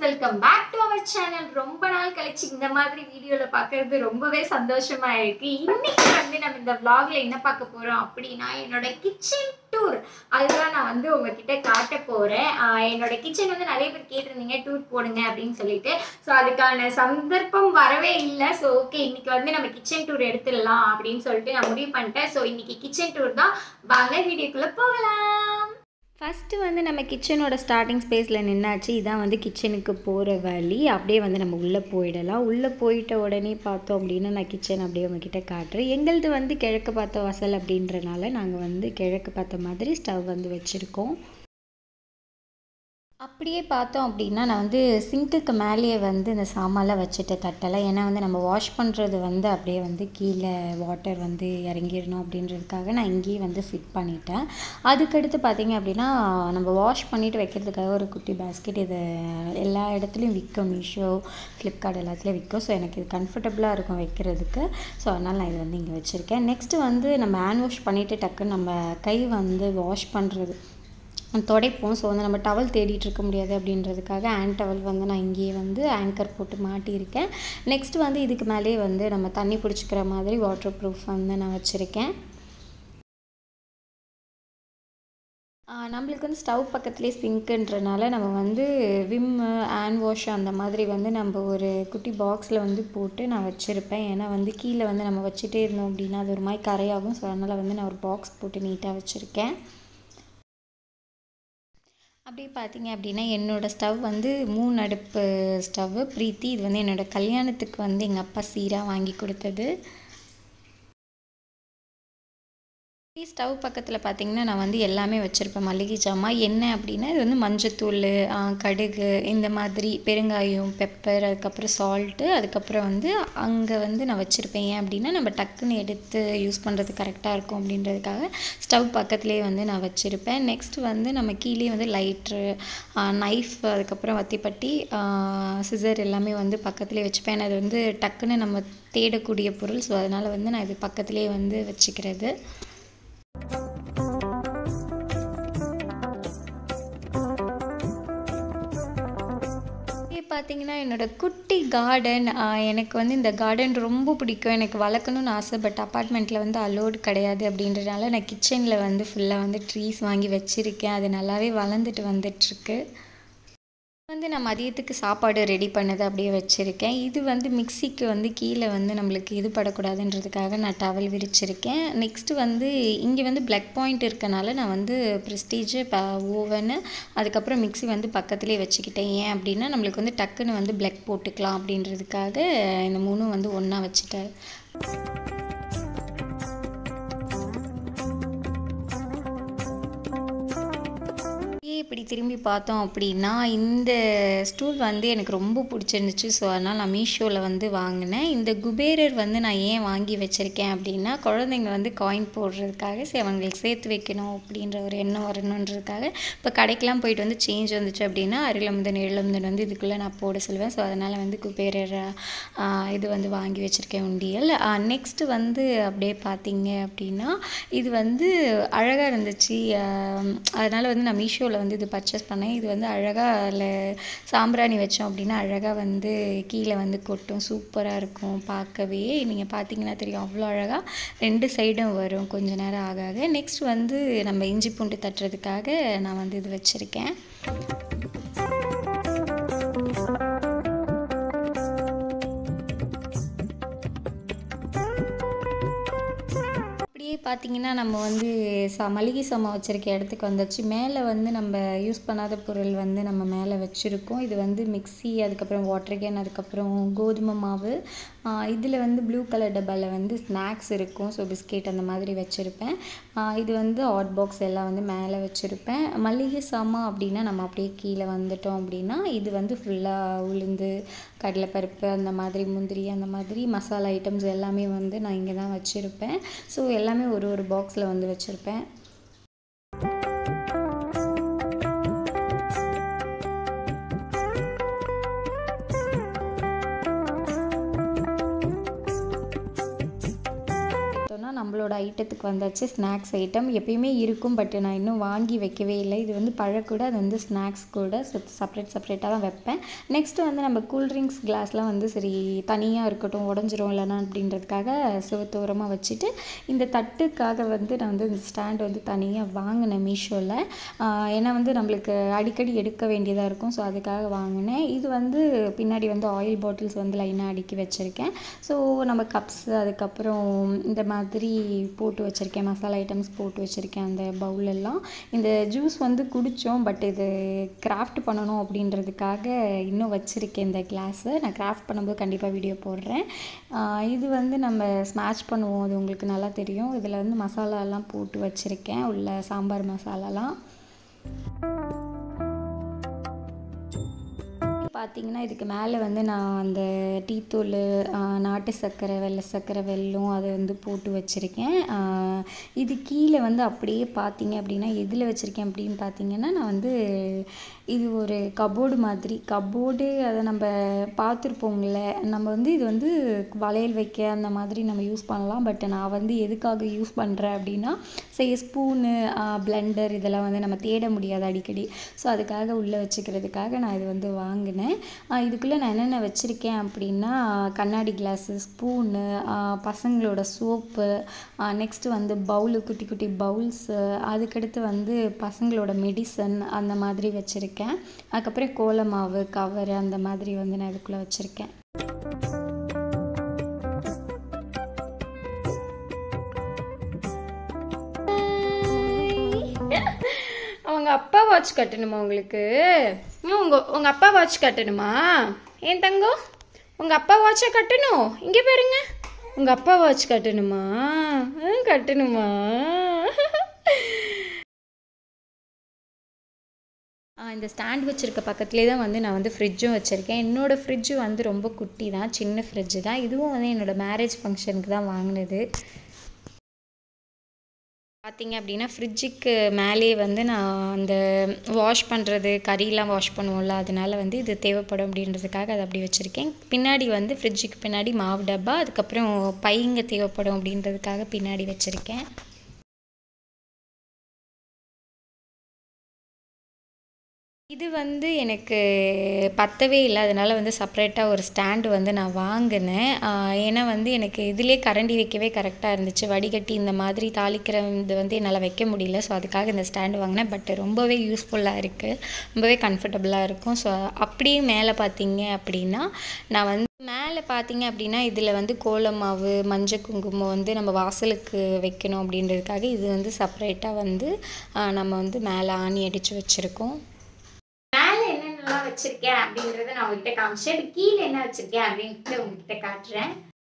welcome back to our channel ரொம்ப நாள் கழிச்சு இந்த மாதிரி வீடியோல பார்க்கிறது ரொம்பவே சந்தோஷமா இருக்கு இன்னைக்கு வந்து நம்ம இந்த vlogல என்ன பார்க்க போறோம் அப்படின்னா என்னோட கிச்சன் டூர் அதுதான் நான் வந்து உங்ககிட்ட காட்ட போறேன் ஆஹ் என்னோட கிச்சன் வந்து நிறைய பேர் கேட்டிருந்தீங்க டூர் போடுங்க அப்படின்னு சொல்லிட்டு ஸோ அதுக்கான சந்தர்ப்பம் வரவே இல்லை ஸோ ஓகே இன்னைக்கு வந்து நம்ம கிச்சன் டூர் எடுத்துடலாம் அப்படின்னு சொல்லிட்டு நான் முடிவு பண்ணிட்டேன் ஸோ இன்னைக்கு கிச்சன் டூர் தான் வாங்க வீடியோக்குள்ள போகலாம் ஃபஸ்ட்டு வந்து நம்ம கிச்சனோட ஸ்டார்டிங் ஸ்பேஸில் நின்னாச்சு இதான் வந்து கிச்சனுக்கு போகிற வழி அப்படியே வந்து நம்ம உள்ளே போயிடலாம் உள்ளே போயிட்ட உடனே பார்த்தோம் அப்படின்னா நான் கிச்சன் அப்படியே உங்ககிட்ட காட்டுறேன் எங்களது வந்து கிழக்கு பார்த்த வாசல் அப்படின்றனால நாங்கள் வந்து கிழக்கு பார்த்த மாதிரி ஸ்டவ் வந்து வச்சுருக்கோம் அப்படியே பார்த்தோம் அப்படின்னா நான் வந்து சிங்க்குக்கு மேலேயே வந்து இந்த சாமான்லாம் வச்சுட்டு தட்டலை ஏன்னா வந்து நம்ம வாஷ் பண்ணுறது வந்து அப்படியே வந்து கீழே வாட்டர் வந்து இறங்கிடணும் அப்படின்றதுக்காக நான் இங்கேயே வந்து ஃபிட் பண்ணிட்டேன் அதுக்கடுத்து பார்த்தீங்க அப்படின்னா நம்ம வாஷ் பண்ணிவிட்டு வைக்கிறதுக்காக ஒரு குட்டி பேஸ்கெட் இது எல்லா இடத்துலையும் விற்கும் மீஷோ ஃப்ளிப்கார்ட் எல்லாத்துலேயும் விற்கும் ஸோ எனக்கு இது கம்ஃபர்டபுளாக இருக்கும் வைக்கிறதுக்கு ஸோ அதனால் நான் இது வந்து இங்கே வச்சுருக்கேன் நெக்ஸ்ட்டு வந்து நம்ம ஹேண்ட் வாஷ் பண்ணிவிட்டு டக்குன்னு நம்ம கை வந்து வாஷ் பண்ணுறது துடைப்போம் ஸோ வந்து நம்ம டவல் தேடிட்டு இருக்க முடியாது அப்படின்றதுக்காக ஹேண்ட் டவல் வந்து நான் இங்கேயே வந்து ஆங்கர் போட்டு மாட்டியிருக்கேன் நெக்ஸ்ட் வந்து இதுக்கு மேலேயே வந்து நம்ம தண்ணி பிடிச்சிக்கிற மாதிரி வாட்டர் ப்ரூஃப் வந்து நான் வச்சுருக்கேன் நம்மளுக்கு வந்து ஸ்டவ் பக்கத்துலேயே சிங்க்குன்றனால நம்ம வந்து விம்மு ஹேண்ட் வாஷ் அந்த மாதிரி வந்து நம்ம ஒரு குட்டி பாக்ஸில் வந்து போட்டு நான் வச்சுருப்பேன் ஏன்னா வந்து கீழே வந்து நம்ம வச்சுட்டே இருந்தோம் அப்படின்னா அது ஒரு மாதிரி கரையாகும் ஸோ அதனால் வந்து நான் ஒரு பாக்ஸ் போட்டு நீட்டாக வச்சுருக்கேன் அப்படியே பார்த்தீங்க அப்படின்னா என்னோடய ஸ்டவ் வந்து மூணு அடுப்பு ஸ்டவ்வு ப்ரீத்தி இது வந்து என்னோடய கல்யாணத்துக்கு வந்து எங்கள் அப்பா சீராக வாங்கி கொடுத்தது ஸ்டவ் பக்கத்தில் பார்த்தீங்கன்னா நான் வந்து எல்லாமே வச்சுருப்பேன் மளிகை ஜாமான் என்ன அப்படின்னா இது வந்து மஞ்சத்தூள் கடுகு இந்த மாதிரி பெருங்காயம் பெப்பர் அதுக்கப்புறம் சால்ட்டு அதுக்கப்புறம் வந்து அங்கே வந்து நான் வச்சுருப்பேன் ஏன் அப்படின்னா நம்ம டக்குன்னு எடுத்து யூஸ் பண்ணுறது கரெக்டாக இருக்கும் அப்படின்றதுக்காக ஸ்டவ் பக்கத்துலேயே வந்து நான் வச்சுருப்பேன் நெக்ஸ்ட் வந்து நம்ம கீழே வந்து லைட்ரு நைஃப் அதுக்கப்புறம் வத்திப்பட்டி சிசர் எல்லாமே வந்து பக்கத்துலேயே வச்சுப்பேன் ஏன்னா அது வந்து டக்குன்னு நம்ம தேடக்கூடிய பொருள் ஸோ அதனால் வந்து நான் இது பக்கத்துலேயே வந்து வச்சுக்கிறது பார்த்தீங்கன்னா என்னோடய குட்டி கார்டன் எனக்கு வந்து இந்த கார்டன் ரொம்ப பிடிக்கும் எனக்கு வளர்க்கணும்னு ஆசை பட் அப்பார்ட்மெண்ட்டில் வந்து அலோடு கிடையாது அப்படின்றனால நான் கிச்சனில் வந்து ஃபுல்லாக வந்து ட்ரீஸ் வாங்கி வச்சுருக்கேன் அது நல்லாவே வளர்ந்துட்டு வந்துட்டுருக்கு வந்து நான் மதியத்துக்கு சாப்பாடு ரெடி பண்ணது அப்படியே வச்சுருக்கேன் இது வந்து மிக்சிக்கு வந்து கீழே வந்து நம்மளுக்கு இது படக்கூடாதுன்றதுக்காக நான் டவல் விரிச்சிருக்கேன் நெக்ஸ்ட்டு வந்து இங்கே வந்து பிளக் பாயிண்ட் இருக்கனால நான் வந்து ப்ரெஸ்டீஜு ஓவனு அதுக்கப்புறம் மிக்சி வந்து பக்கத்துலேயே வச்சுக்கிட்டேன் ஏன் அப்படின்னா நம்மளுக்கு வந்து டக்குன்னு வந்து பிளக் போட்டுக்கலாம் அப்படின்றதுக்காக இந்த மூணும் வந்து ஒன்றா வச்சுட்டேன் இப்படி திரும்பி பார்த்தோம் அப்படின்னா இந்த ஸ்டூல் வந்து எனக்கு ரொம்ப பிடிச்சிருந்துச்சு ஸோ அதனால் நான் மீஷோவில் வந்து வாங்கினேன் இந்த குபேரர் வந்து நான் ஏன் வாங்கி வச்சுருக்கேன் அப்படின்னா குழந்தைங்க வந்து காயின் போடுறதுக்காக சரி அவங்களுக்கு சேர்த்து வைக்கணும் அப்படின்ற ஒரு எண்ணம் வரணுன்றதுக்காக இப்போ கடைக்கெலாம் போயிட்டு வந்து சேஞ்ச் வந்துச்சு அப்படின்னா அருளமுதன் எழுமுதன் வந்து இதுக்குள்ளே நான் போட சொல்லுவேன் ஸோ அதனால் வந்து குபேரர் இது வந்து வாங்கி வச்சுருக்கேன் உண்டியல் நெக்ஸ்ட்டு வந்து அப்படியே பார்த்தீங்க அப்படின்னா இது வந்து அழகாக இருந்துச்சு அதனால் வந்து நான் மீஷோவில் வந்து இது பர்ச்சேஸ் பண்ணேன் இது வந்து அழகாக அதில் சாம்பிராணி வச்சோம் அப்படின்னா அழகாக வந்து கீழே வந்து கொட்டும் சூப்பராக இருக்கும் பார்க்கவே நீங்கள் பார்த்தீங்கன்னா தெரியும் அவ்வளோ அழகாக ரெண்டு சைடும் வரும் கொஞ்ச நேரம் ஆக ஆக நெக்ஸ்ட் வந்து நம்ம இஞ்சி பூண்டு தட்டுறதுக்காக நான் வந்து இது வச்சுருக்கேன் அப்படியே பார்த்தீங்கன்னா நம்ம வந்து ச மளிகை சாமான் வச்சுருக்க இடத்துக்கு வந்துச்சு மேலே வந்து நம்ம யூஸ் பண்ணாத பொருள் வந்து நம்ம மேலே வச்சுருக்கோம் இது வந்து மிக்சி அதுக்கப்புறம் வாட்டர் கேன் அதுக்கப்புறம் கோதுமை மாவு இதில் வந்து ப்ளூ கலர் டப்பாவில் வந்து ஸ்நாக்ஸ் இருக்கும் ஸோ பிஸ்கெட் அந்த மாதிரி வச்சுருப்பேன் இது வந்து ஹாட் பாக்ஸ் எல்லாம் வந்து மேலே வச்சுருப்பேன் மளிகை சாமான் அப்படின்னா நம்ம அப்படியே கீழே வந்துட்டோம் அப்படின்னா இது வந்து ஃபுல்லாக உளுந்து கடலைப்பருப்பு அந்த மாதிரி முந்திரி அந்த மாதிரி மசாலா ஐட்டம்ஸ் எல்லாமே வந்து நான் இங்கே தான் வச்சுருப்பேன் ஸோ எல்லாமே ஒரு ஒரு பாக்ஸில் வந்து வச்சுருப்பேன் நம்மளோட ஐட்டத்துக்கு வந்தாச்சு ஸ்நாக்ஸ் ஐட்டம் எப்பயுமே இருக்கும் பட் நான் இன்னும் வாங்கி வைக்கவே இல்லை இது வந்து பழக்கூட அது வந்து ஸ்நாக்ஸ் கூட செப்பரேட் செப்பரேட்டாக தான் வைப்பேன் நெக்ஸ்ட்டு வந்து நம்ம கூல்ட்ரிங்க்ஸ் கிளாஸ்லாம் வந்து சரி தனியாக இருக்கட்டும் உடஞ்சிரும் இல்லைனா அப்படின்றதுக்காக சிவத்தோரமாக வச்சுட்டு இந்த தட்டுக்காக வந்து நான் வந்து இந்த ஸ்டாண்ட் வந்து தனியாக வாங்கினேன் மீஷோவில் ஏன்னா வந்து நம்மளுக்கு அடிக்கடி எடுக்க வேண்டியதாக இருக்கும் ஸோ அதுக்காக வாங்கினேன் இது வந்து பின்னாடி வந்து ஆயில் பாட்டில்ஸ் வந்து லைனாக அடுக்கி வச்சுருக்கேன் ஸோ நம்ம கப்ஸ் அதுக்கப்புறம் இந்த மாதிரி போட்டு வச்சுருக்கேன் மசாலா ஐட்டம்ஸ் போட்டு வச்சுருக்கேன் அந்த பவுலெல்லாம் இந்த ஜூஸ் வந்து குடித்தோம் பட் இது கிராஃப்ட் பண்ணணும் அப்படின்றதுக்காக இன்னும் வச்சுருக்கேன் இந்த கிளாஸை நான் கிராஃப்ட் பண்ணும்போது கண்டிப்பாக வீடியோ போடுறேன் இது வந்து நம்ம ஸ்மாஷ் பண்ணுவோம் அது உங்களுக்கு நல்லா தெரியும் இதில் வந்து மசாலாலாம் போட்டு வச்சுருக்கேன் உள்ள சாம்பார் மசாலாலாம் பார்த்தீங்கன்னா இதுக்கு மேலே வந்து நான் அந்த டீத்தூள் நாட்டு சர்க்கரை வெள்ளை சர்க்கரை வெல்லம் அதை வந்து போட்டு வச்சுருக்கேன் இது கீழே வந்து அப்படியே பார்த்தீங்க அப்படின்னா எதில் வச்சுருக்கேன் அப்படின்னு பார்த்தீங்கன்னா நான் வந்து இது ஒரு கபோர்டு மாதிரி கபோர்டு அதை நம்ம பார்த்துருப்போங்கள நம்ம வந்து இது வந்து வளையல் வைக்க அந்த மாதிரி நம்ம யூஸ் பண்ணலாம் பட் நான் வந்து எதுக்காக யூஸ் பண்ணுறேன் அப்படின்னா சரி ஸ்பூனு பிளெண்டர் இதெல்லாம் வந்து நம்ம தேட முடியாது அடிக்கடி ஸோ அதுக்காக உள்ளே வச்சுக்கிறதுக்காக நான் இது வந்து வாங்கினேன் இதுக்குள்ளே நான் என்னென்ன வச்சுருக்கேன் அப்படின்னா கண்ணாடி கிளாஸு ஸ்பூனு பசங்களோட சோப்பு நெக்ஸ்ட்டு வந்து பவுலு குட்டி குட்டி பவுல்ஸு அதுக்கடுத்து வந்து பசங்களோட மெடிசன் அந்த மாதிரி வச்சுருக்கேன் அதுக்கப்புறம் கோல மாவு கவர் அந்த மாதிரி வந்து நான் இதுக்குள்ளே வச்சுருக்கேன் அவங்க அப்பா வாட்ச் கட்டணுமா உங்களுக்கு உங்கள் உங்கள் அப்பா வாட்ச் கட்டணுமா ஏன் தங்கம் உங்கள் அப்பா வாட்சை கட்டணும் இங்கே பாருங்க உங்கள் அப்பா வாட்ச் கட்டணுமா கட்டணுமா இந்த ஸ்டாண்ட் வச்சுருக்க பக்கத்துலேயே தான் வந்து நான் வந்து ஃப்ரிட்ஜும் வச்சுருக்கேன் என்னோடய ஃப்ரிட்ஜு வந்து ரொம்ப குட்டி தான் சின்ன ஃப்ரிட்ஜு தான் இதுவும் வந்து என்னோடய மேரேஜ் ஃபங்க்ஷனுக்கு தான் வாங்கினது பார்த்தீங்க அப்படின்னா ஃப்ரிட்ஜுக்கு மேலே வந்து நான் அந்த வாஷ் பண்ணுறது கறியெலாம் வாஷ் பண்ணுவோம்ல அதனால வந்து இது தேவைப்படும் அப்படின்றதுக்காக அதை அப்படி வச்சுருக்கேன் பின்னாடி வந்து ஃப்ரிட்ஜுக்கு பின்னாடி மாவு டப்பா அதுக்கப்புறம் பைங்க தேவைப்படும் அப்படின்றதுக்காக பின்னாடி வச்சுருக்கேன் இது வந்து எனக்கு பத்தவே இல்லை அதனால் வந்து செப்ரேட்டாக ஒரு ஸ்டாண்டு வந்து நான் வாங்கினேன் ஏன்னா வந்து எனக்கு இதிலே கரண்டி வைக்கவே கரெக்டாக இருந்துச்சு வடிகட்டி இந்த மாதிரி தாளிக்கிற இது வந்து என்னால் வைக்க முடியல ஸோ அதுக்காக இந்த ஸ்டாண்டு வாங்கினேன் பட் ரொம்பவே யூஸ்ஃபுல்லாக இருக்குது ரொம்பவே கம்ஃபர்டபுளாக இருக்கும் ஸோ அப்படியே மேலே பார்த்தீங்க அப்படின்னா நான் வந்து மேலே பார்த்தீங்க அப்படின்னா இதில் வந்து கோலமாவு மஞ்சள் குங்குமம் வந்து நம்ம வாசலுக்கு வைக்கணும் அப்படின்றதுக்காக இது வந்து செப்ரேட்டாக வந்து நம்ம வந்து மேலே ஆணி அடித்து வச்சுருக்கோம் மேலே என்னென்னலாம் வச்சுருக்கேன் அப்படின்றத நான் உங்ககிட்ட காமிச்சேன் கீழே என்ன வச்சுருக்கேன் அப்படின்ட்டு உங்ககிட்ட காட்டுறேன்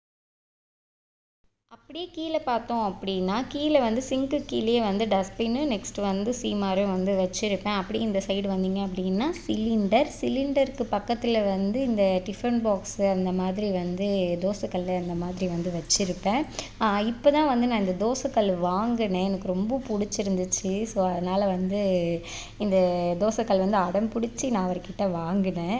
அப்படியே கீழே பார்த்தோம் அப்படின்னா கீழே வந்து சிங்க்கு கீழே வந்து டஸ்ட்பின்னு நெக்ஸ்ட் வந்து சீமாரும் வந்து வச்சுருப்பேன் அப்படி இந்த சைடு வந்தீங்க அப்படின்னா சிலிண்டர் சிலிண்டருக்கு பக்கத்தில் வந்து இந்த டிஃபன் பாக்ஸு அந்த மாதிரி வந்து தோசைக்கல் அந்த மாதிரி வந்து வச்சுருப்பேன் இப்போ தான் வந்து நான் இந்த தோசைக்கல் வாங்கினேன் எனக்கு ரொம்ப பிடிச்சிருந்துச்சு ஸோ அதனால் வந்து இந்த தோசைக்கல் வந்து அடம் பிடிச்சி நான் அவர்கிட்ட வாங்கினேன்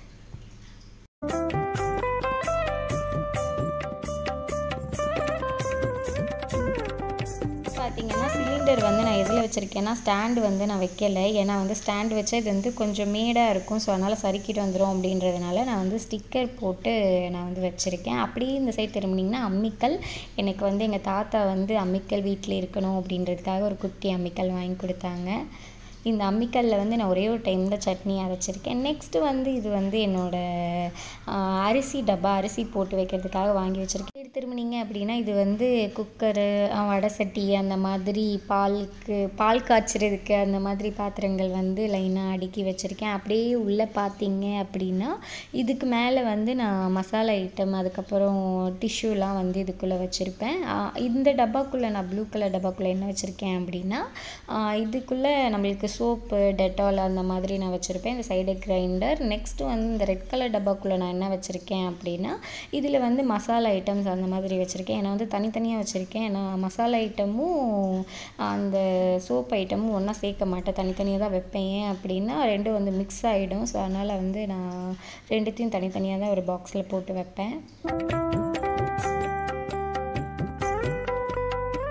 பார்த்தீங்கன்னா சிலிண்டர் வந்து நான் எதில் வச்சுருக்கேன்னா ஸ்டாண்டு வந்து நான் வைக்கலை ஏன்னா வந்து ஸ்டாண்டு வச்சா இது வந்து கொஞ்சம் மேடாக இருக்கும் ஸோ அதனால் சறுக்கிட்டு வந்துடும் அப்படின்றதுனால நான் வந்து ஸ்டிக்கர் போட்டு நான் வந்து வச்சுருக்கேன் அப்படியே இந்த சைடு திரும்பினீங்கன்னா அம்மிக்கல் எனக்கு வந்து எங்கள் தாத்தா வந்து அம்மிக்கல் வீட்டில் இருக்கணும் அப்படின்றதுக்காக ஒரு குட்டி அம்மிக்கல் வாங்கி கொடுத்தாங்க இந்த அம்மிக்கல்லில் வந்து நான் ஒரே ஒரு டைம் தான் சட்னி அரைச்சிருக்கேன் நெக்ஸ்ட்டு வந்து இது வந்து என்னோடய அரிசி டப்பா அரிசி போட்டு வைக்கிறதுக்காக வாங்கி வச்சுருக்கேன் திரும்பினீங்க அப்படின்னா இது வந்து குக்கரு வடை சட்டி அந்த மாதிரி பாலுக்கு பால் காய்ச்சறதுக்கு அந்த மாதிரி பாத்திரங்கள் வந்து லைனாக அடுக்கி வச்சுருக்கேன் அப்படியே உள்ளே பார்த்தீங்க அப்படின்னா இதுக்கு மேலே வந்து நான் மசாலா ஐட்டம் அதுக்கப்புறம் டிஷ்யூலாம் வந்து இதுக்குள்ளே வச்சுருப்பேன் இந்த டப்பாக்குள்ளே நான் ப்ளூ கலர் டப்பாக்குள்ளே என்ன வச்சுருக்கேன் அப்படின்னா இதுக்குள்ளே நம்மளுக்கு சோப்பு டெட்டால் அந்த மாதிரி நான் வச்சுருப்பேன் இந்த சைடு கிரைண்டர் நெக்ஸ்ட்டு வந்து இந்த ரெட் கலர் டப்பாக்குள்ளே நான் என்ன வச்சுருக்கேன் அப்படின்னா இதில் வந்து மசாலா ஐட்டம்ஸ் அந்த மாதிரி வச்சுருக்கேன் ஏன்னா வந்து தனித்தனியாக வச்சுருக்கேன் ஏன்னா மசாலா ஐட்டமும் அந்த சோப் ஐட்டமும் ஒன்றா சேர்க்க மாட்டேன் தனித்தனியாக தான் வைப்பேன் ஏன் அப்படின்னா ரெண்டும் வந்து மிக்ஸ் ஆகிடும் ஸோ அதனால் வந்து நான் ரெண்டுத்தையும் தனித்தனியாக தான் ஒரு பாக்ஸில் போட்டு வைப்பேன்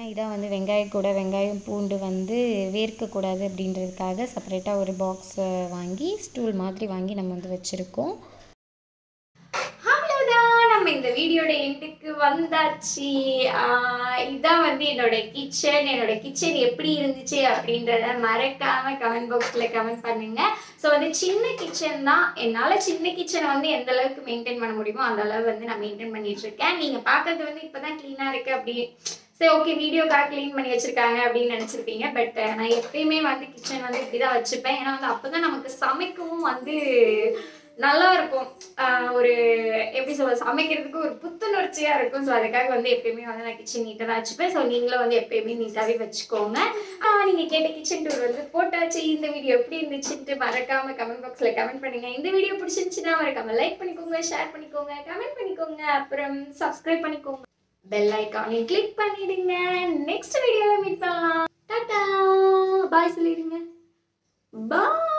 இதான் வந்து வெங்காயம் கூட வெங்காயம் பூண்டு வந்து வேர்க்கக்கூடாது அப்படின்றதுக்காக செப்பரேட்டாக ஒரு பாக்ஸ் வாங்கி ஸ்டூல் மாதிரி வாங்கி நம்ம வந்து வச்சுருக்கோம் அவ்வளோதான் நம்ம இந்த வீடியோட எண்டுக்கு வந்தாச்சு ஆஹ் இதான் வந்து என்னோட கிச்சன் என்னோட கிச்சன் எப்படி இருந்துச்சு அப்படின்றத மறக்காம கமெண்ட் பாக்ஸ்ல கமெண்ட் பண்ணுங்க ஸோ வந்து சின்ன கிச்சன் தான் என்னால் சின்ன கிச்சனை வந்து எந்த அளவுக்கு மெயின்டைன் பண்ண முடியுமோ அந்த அளவு வந்து நான் மெயின்டைன் பண்ணிட்டு இருக்கேன் நீங்க பார்க்கறது வந்து இப்போதான் க்ளீனாக இருக்கு அப்படி சரி ஓகே வீடியோக்காக க்ளீன் பண்ணி வச்சிருக்காங்க அப்படின்னு நினச்சிருப்பீங்க பட் நான் எப்பயுமே வந்து கிச்சன் வந்து இப்படி தான் வச்சுப்பேன் ஏன்னா வந்து அப்போ தான் நமக்கு சமைக்கவும் வந்து நல்லா இருக்கும் ஆஹ் ஒரு எப்படி சொல்ல சமைக்கிறதுக்கு ஒரு புத்துணர்ச்சியா இருக்கும் ஸோ அதுக்காக வந்து எப்பயுமே வந்து நான் கிச்சன் நீட்டாக தான் வச்சுப்பேன் ஸோ நீங்களும் வந்து எப்பயுமே நீட்டாகவே வச்சுக்கோங்க ஆஹ் நீங்க கேட்ட கிச்சன் டூர் வந்து போட்டாச்சு இந்த வீடியோ எப்படி இருந்துச்சுன்ட்டு மறக்காம கமெண்ட் பாக்ஸ்ல கமெண்ட் பண்ணுங்க இந்த வீடியோ பிடிச்சிருந்துச்சுன்னா மறக்காம லைக் பண்ணிக்கோங்க ஷேர் பண்ணிக்கோங்க கமெண்ட் பண்ணிக்கோங்க அப்புறம் சப்ஸ்கிரைப் பண்ணிக்கோங்க பெல் ஐக்கானையும் கிளிக் பண்ணிடுங்க நெக்ஸ்ட் வீடியோல மீட் பண்ணலாம் டாடா பாய் சொல்லிடுங்க பாய்